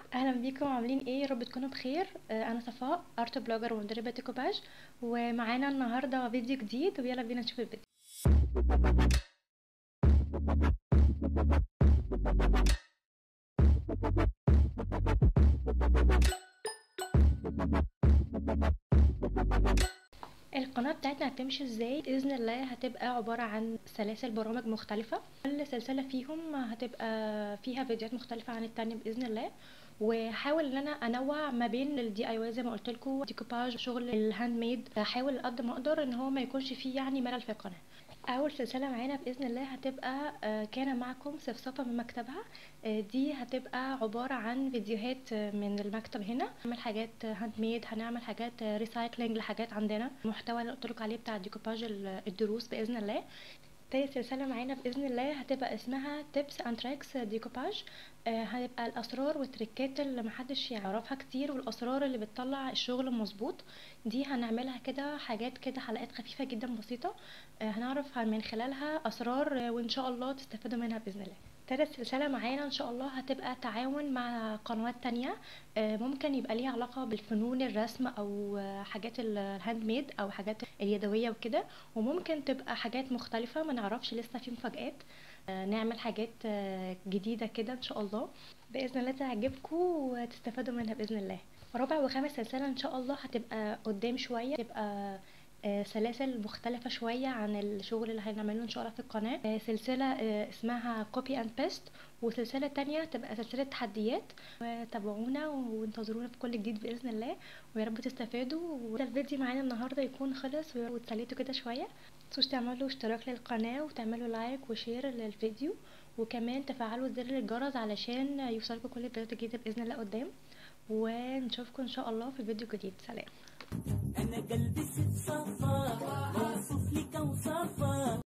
اهلا بيكم عاملين ايه يا رب تكونوا بخير آه، انا صفاء ارت بلوجر ومدربه ديكوباج ومعانا النهارده فيديو جديد ويلا بينا نشوف الفيديو القناة بتاعتنا هتمشي ازاي بإذن الله هتبقى عبارة عن سلاسل برامج مختلفة كل سلسلة فيهم هتبقى فيها فيديوهات مختلفة عن التانية بإذن الله وحاول ان انا انوع ما بين الدي اي واي زي ما قلت لكم ديكوباج شغل الهاند ميد احاول قد ما اقدر ان هو ما يكونش فيه يعني ملل في القناه اول سلسله معانا باذن الله هتبقى آه، كان معكم سفسفه من مكتبها آه، دي هتبقى عباره عن فيديوهات آه، من المكتب هنا هنعمل حاجات هاند ميد هنعمل حاجات ريسايكلينج لحاجات عندنا المحتوى اللي قلت لكم عليه بتاع ديكوباج ال- الدروس باذن الله تاني سلسلة معانا بإذن الله هتبقى اسمها تيبس اند تريكس ديكوباج آه، هيبقى الأسرار والتريكات اللي محدش يعرفها كتير والأسرار اللي بتطلع الشغل مظبوط دي هنعملها كده حاجات كده حلقات خفيفة جدا بسيطة آه، هنعرف من خلالها أسرار آه، وإن شاء الله تستفادوا منها بإذن الله تالت سلسلة معانا إن شاء الله هتبقى تعاون مع قنوات تانية آه، ممكن يبقى ليها علاقة بالفنون الرسم أو آه، حاجات ال- الهاند ميد أو حاجات اليدوية وكده وممكن تبقى حاجات مختلفة ما نعرفش لسه في مفاجآت آه، نعمل حاجات آه، جديدة كده ان شاء الله بإذن الله تعجبكم وتستفادوا منها بإذن الله رابع وخامس سلسلة ان شاء الله هتبقى قدام شوية تبقى آه، سلاسل مختلفة شوية عن الشغل اللي هنعمله ان شاء الله في القناة آه، سلسلة آه، اسمها كوبي اند بيست وسلسلة تانية تبقى سلسلة تحديات وتابعونا وانتظرونا في كل جديد بإذن الله ويا رب تستفادوا وده الفيديو معانا النهاردة يكون خلص واتسليتوا كده شوية متنسوش تعملوا اشتراك للقناة وتعملوا لايك وشير للفيديو وكمان تفعلوا زر الجرس علشان يوصلكوا كل الفيديوهات الجديدة بإذن الله قدام ونشوفكم إن شاء الله في فيديو جديد سلام انا قلبي ست صفار